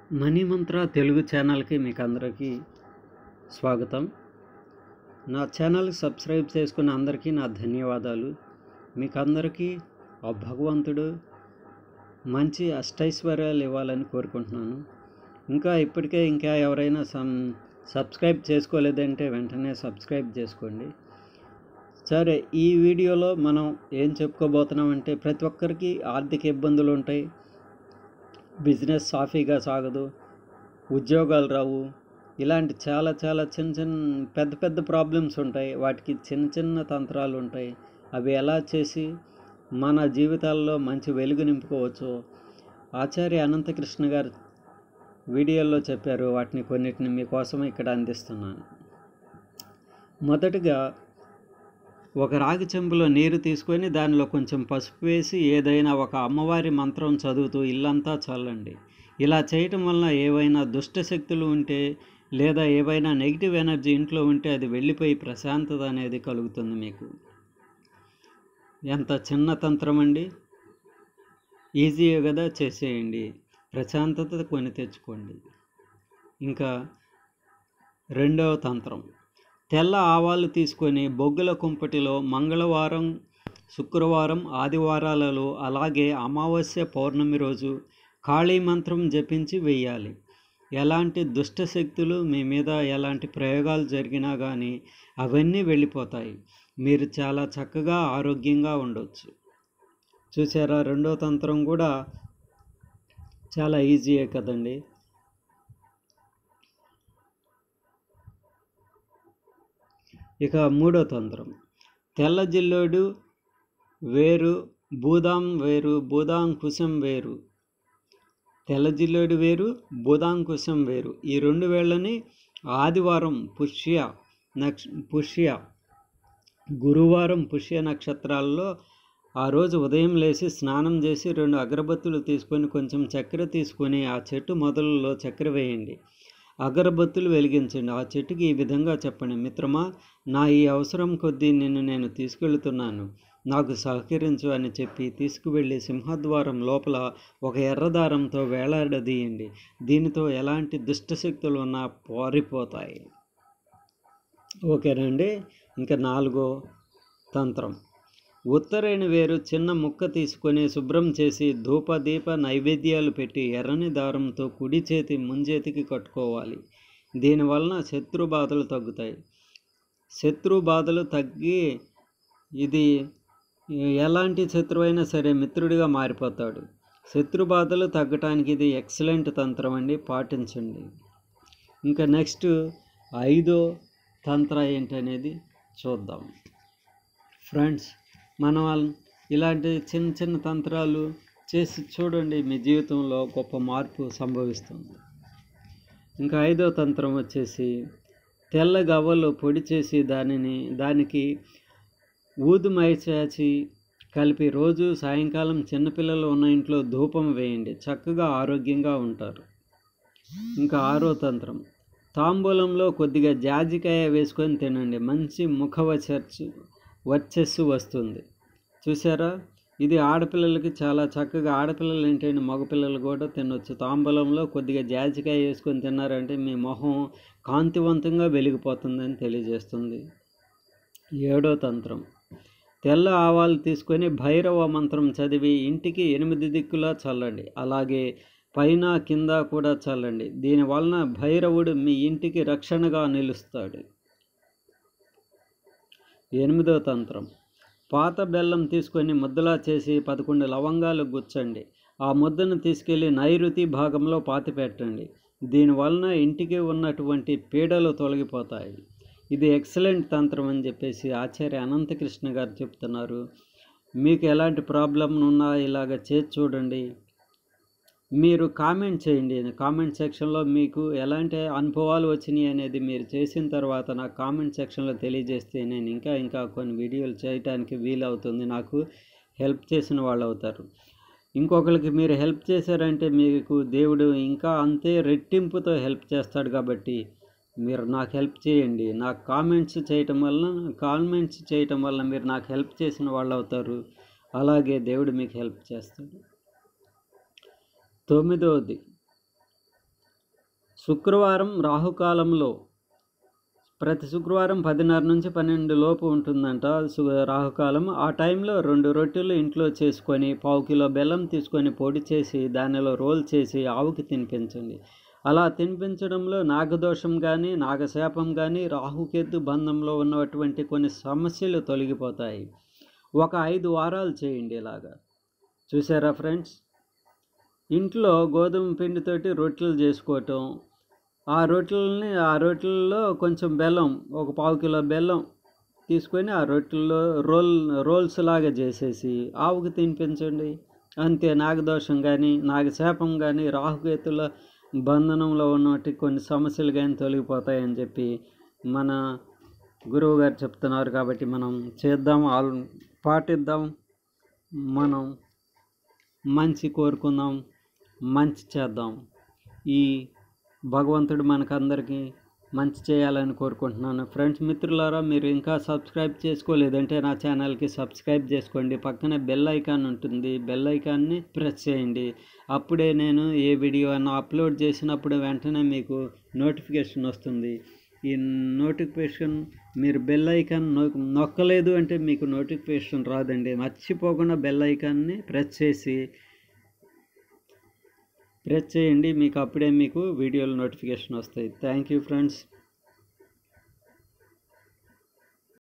money మంత్ర తెలుగు ఛానల్కి మీకు అందరికీ స్వాగతం నా ఛానల్ సబ్స్క్రైబ్ చేసుకున్న అందరికీ నా ధన్యవాదాలు మీకు అందరికీ ఆ భగవంతుడు మంచి అష్టైశ్వర్యాలు ఇవ్వాలని కోరుకుంటున్నాను ఇంకా ఇప్పటికే ఇంకా ఎవరైనా సమ్ సబ్స్క్రైబ్ చేసుకోలేదంటే వెంటనే సబ్స్క్రైబ్ చేసుకోండి సరే ఈ వీడియోలో మనం ఏం చెప్పుకోబోతున్నామంటే ప్రతి ఒక్కరికి ఆర్థిక ఇబ్బందులు ఉంటాయి బిజినెస్ సాఫీగా సాగదు ఉద్యోగాలు రావు ఇలాంటి చాలా చాలా చిన్న చిన్న పెద్ద పెద్ద ప్రాబ్లమ్స్ ఉంటాయి వాటికి చిన్న చిన్న తంత్రాలు ఉంటాయి అవి ఎలా చేసి మన జీవితాల్లో మంచి వెలుగు నింపుకోవచ్చు ఆచార్య అనంతకృష్ణ గారు వీడియోలో చెప్పారు వాటిని కొన్నిటిని మీకోసం ఇక్కడ అందిస్తున్నాను మొదటగా ఒక రాగి చెంబులో నీరు తీసుకొని దానిలో కొంచెం పసుపు వేసి ఏదైనా ఒక అమ్మవారి మంత్రం చదువుతూ ఇల్లంతా చల్లండి ఇలా చేయటం వలన ఏవైనా దుష్ట శక్తులు ఉంటే లేదా ఏవైనా నెగిటివ్ ఎనర్జీ ఇంట్లో ఉంటే అది వెళ్ళిపోయి ప్రశాంతత అనేది కలుగుతుంది మీకు ఎంత చిన్న తంత్రం అండి ఈజీగా కదా చేసేయండి ప్రశాంతత కొని తెచ్చుకోండి ఇంకా రెండవ తంత్రం తెల్ల ఆవాలు తీసుకొని బొగ్గుల కుంపటిలో మంగళవారం శుక్రవారం ఆదివారాలలో అలాగే అమావాస్య పౌర్ణమి రోజు కాళీ మంత్రం జపించి వేయాలి ఎలాంటి దుష్ట శక్తులు మీ మీద ఎలాంటి ప్రయోగాలు జరిగినా కానీ అవన్నీ వెళ్ళిపోతాయి మీరు చాలా చక్కగా ఆరోగ్యంగా ఉండొచ్చు చూసారా రెండో తంత్రం కూడా చాలా ఈజీయే కదండి ఇక మూడో తంత్రం తెల్ల జిల్లోడు వేరు బూదాం వేరు బూదాంకుశం వేరు తెల్ల జిల్లోడు వేరు బూదాంకుశం వేరు ఈ రెండు వేళ్ళని ఆదివారం పుష్య నక్ష పుష్య గురువారం పుష్య నక్షత్రాల్లో ఆ రోజు ఉదయం లేచి స్నానం చేసి రెండు అగరబత్తులు తీసుకొని కొంచెం చక్కెర తీసుకొని ఆ చెట్టు మొదలలో చక్కెర వేయండి అగరబత్తులు వెలిగించండి ఆ చెట్టుకి ఈ విధంగా చెప్పండి మిత్రమా నా ఈ అవసరం కొద్దీ నిన్ను నేను తీసుకెళ్తున్నాను నాకు సహకరించు అని చెప్పి తీసుకువెళ్ళి సింహద్వారం లోపల ఒక ఎర్రదారంతో వేలాడదీయండి దీనితో ఎలాంటి దుష్టశక్తులు ఉన్నా పారిపోతాయి ఓకేనండి ఇంకా నాలుగో తంత్రం ఉత్తరైన వేరు చిన్న ముక్క తీసుకొని శుభ్రం చేసి ధూప దీప నైవేద్యాలు పెట్టి ఎర్రని దారంతో కుడి చేతి ముంజేతికి కట్టుకోవాలి దీనివలన శత్రు బాధలు తగ్గుతాయి శత్రు బాధలు తగ్గి ఇది ఎలాంటి శత్రువు అయినా సరే మిత్రుడిగా మారిపోతాడు శత్రు బాధలు తగ్గటానికి ఇది ఎక్సలెంట్ తంత్రం అండి పాటించండి ఇంకా నెక్స్ట్ ఐదో తంత్ర ఏంటనేది చూద్దాం ఫ్రెండ్స్ మనం ఇలాంటి చిన్న చిన్న తంత్రాలు చేసి చూడండి మీ జీవితంలో గొప్ప మార్పు సంభవిస్తుంది ఇంకా ఐదో తంత్రం వచ్చేసి తెల్ల గవ్వలు పొడి చేసి దానిని దానికి ఊదుమై చేసి కలిపి రోజు సాయంకాలం చిన్నపిల్లలు ఉన్న ఇంట్లో ధూపం వేయండి చక్కగా ఆరోగ్యంగా ఉంటారు ఇంకా ఆరో తంత్రం తాంబూలంలో కొద్దిగా జాజికాయ వేసుకొని తినండి మంచి ముఖ వచ్చర్చు వచ్చస్సు వస్తుంది చూసారా ఇది ఆడపిల్లలకి చాలా చక్కగా ఆడపిల్లలు ఏంటంటే మగపిల్లలు కూడా తినొచ్చు తాంబూలంలో కొద్దిగా జాజికాయ వేసుకొని తిన్నారంటే మీ మొహం కాంతివంతంగా వెలిగిపోతుందని తెలియజేస్తుంది ఏడో తంత్రం తెల్ల ఆవాలు తీసుకొని భైరవ మంత్రం చదివి ఇంటికి ఎనిమిది దిక్కులా చల్లండి అలాగే పైన కింద కూడా చల్లండి దీనివలన భైరవుడు మీ ఇంటికి రక్షణగా నిలుస్తాడు ఎనిమిదో తంత్రం పాత బెల్లం తీసుకొని ముద్దలా చేసి పదకొండు లవంగాలు గుచ్చండి ఆ ముద్దను తీసుకెళ్ళి నైరుతి భాగంలో పాతి పెట్టండి దీనివలన ఇంటికి ఉన్నటువంటి పీడలు తొలగిపోతాయి ఇది ఎక్సలెంట్ తంత్రం అని చెప్పేసి ఆచార్య అనంతకృష్ణ గారు చెప్తున్నారు మీకు ఎలాంటి ప్రాబ్లం ఉన్నా ఇలాగ చేసి చూడండి మీరు కామెంట్ చేయండి కామెంట్ సెక్షన్లో మీకు ఎలాంటి అనుభవాలు వచ్చినాయి అనేది మీరు చేసిన తర్వాత నాకు కామెంట్ సెక్షన్లో తెలియజేస్తే నేను ఇంకా ఇంకా కొన్ని వీడియోలు చేయడానికి వీలవుతుంది నాకు హెల్ప్ చేసిన వాళ్ళు అవుతారు ఇంకొకరికి మీరు హెల్ప్ చేశారంటే మీకు దేవుడు ఇంకా అంతే రెట్టింపుతో హెల్ప్ చేస్తాడు కాబట్టి మీరు నాకు హెల్ప్ చేయండి నాకు కామెంట్స్ చేయటం వలన కామెంట్స్ చేయటం వలన మీరు నాకు హెల్ప్ చేసిన వాళ్ళు అవుతారు అలాగే దేవుడు మీకు హెల్ప్ చేస్తాడు తొమ్మిదవది శుక్రవారం రాహుకాలంలో ప్రతి శుక్రవారం పదిన్నర నుంచి పన్నెండు లోపు ఉంటుందంట సు- రాహుకాలం ఆ టైంలో రెండు రొట్టెలు ఇంట్లో చేసుకొని పావు కిలో బెల్లం తీసుకొని పొడి చేసి దానిలో రోల్ చేసి ఆవుకి తినిపించండి అలా తినిపించడంలో నాగదోషం కానీ నాగశాపం కానీ రాహుకేతు బంధంలో ఉన్నటువంటి కొన్ని సమస్యలు తొలగిపోతాయి ఒక ఐదు వారాలు చేయండి ఇలాగా చూసారా ఫ్రెండ్స్ ఇంట్లో గోధుమ పిండితోటి రొట్టెలు చేసుకోవటం ఆ రొట్టెలని ఆ రొట్టెల్లో కొంచెం బెల్లం ఒక పావు కిలో బెల్లం తీసుకొని ఆ రొట్టెల్లో రోల్ రోల్స్ లాగా చేసేసి ఆవుకి తినిపించండి అంతే నాగదోషం కానీ నాగశాపం కానీ రాహుకేతుల బంధనంలో ఉన్నటువంటి కొన్ని సమస్యలు కానీ తొలగిపోతాయని చెప్పి మన గురువు గారు చెప్తున్నారు కాబట్టి మనం చేద్దాం ఆల్ పాటిద్దాం మనం మంచి కోరుకుందాం మంచి చేద్దాం ఈ భగవంతుడు మనకందరికీ మంచి చేయాలని కోరుకుంటున్నాను ఫ్రెండ్స్ మిత్రులారా మీరు ఇంకా సబ్స్క్రైబ్ చేసుకోలేదంటే నా ఛానల్కి సబ్స్క్రైబ్ చేసుకోండి పక్కనే బెల్ ఐకాన్ ఉంటుంది బెల్ ఐకాన్ని ప్రెస్ చేయండి అప్పుడే నేను ఏ వీడియో అయినా అప్లోడ్ చేసినప్పుడు వెంటనే మీకు నోటిఫికేషన్ వస్తుంది ఈ నోటిఫికేషన్ మీరు బెల్ ఐకాన్ నొ నొక్కలేదు అంటే మీకు నోటిఫికేషన్ రాదండి మర్చిపోకుండా బెల్ ఐకాన్ని ప్రెస్ చేసి ప్రెస్ చేయండి మీకు అప్పుడే మీకు వీడియోలు నోటిఫికేషన్ వస్తాయి థ్యాంక్ యూ ఫ్రెండ్స్